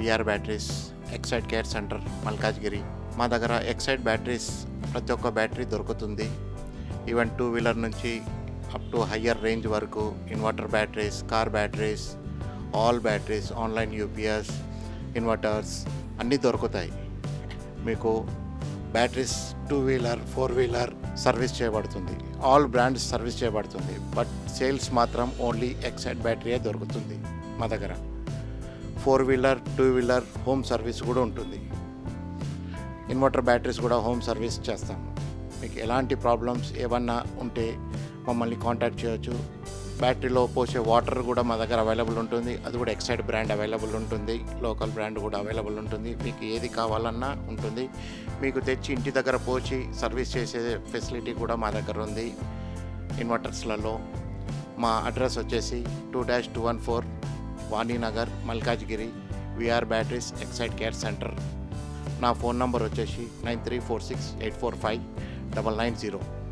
VR batteries Exide care centre Malkajgiri మా దగ్గర Exide batteries ప్రతి ఒక్క బ్యాటరీ దొరుకుతుంది ఈవెన్ టూ వీలర్ నుంచి అప్ టు హయ్యర్ రేంజ్ వరకు inverter batteries car batteries all batteries online UPS inverters అన్నీ దొరుకుతాయి మీకు batteries two wheeler four wheeler service చేయబడుతుంది ఆల్ బ్రాండ్స్ సర్వీస్ చేయబడుతుంది బట్ సేల్స్ మాత్రం ఓన్లీ ఎక్సైడ్ బ్యాటరీయే దొరుకుతుంది మా దగ్గర four wheeler two wheeler home service కూడా ఉంటుంది ఇన్వర్టర్ బ్యాటరీస్ కూడా హోమ్ సర్వీస్ చేస్తాము మీకు ఎలాంటి ప్రాబ్లమ్స్ ఏమన్నా ఉంటే మమ్మల్ని కాంటాక్ట్ చేయొచ్చు బ్యాటరీలో పోసే వాటర్ కూడా మా దగ్గర అవైలబుల్ ఉంటుంది అది కూడా ఎక్సైడ్ బ్రాండ్ అవైలబుల్ ఉంటుంది లోకల్ బ్రాండ్ కూడా అవైలబుల్ ఉంటుంది మీకు ఏది కావాలన్నా ఉంటుంది మీకు తెచ్చి ఇంటి దగ్గర పోసి సర్వీస్ చేసే ఫెసిలిటీ కూడా మా దగ్గర ఉంది ఇన్వర్టర్స్లలో మా అడ్రస్ వచ్చేసి two dash two one four Vaninagar Malkajgiri VR batteries Exide care centre నా ఫోన్ నంబర్ వచ్చేసి nine three four six eight four five double nine zero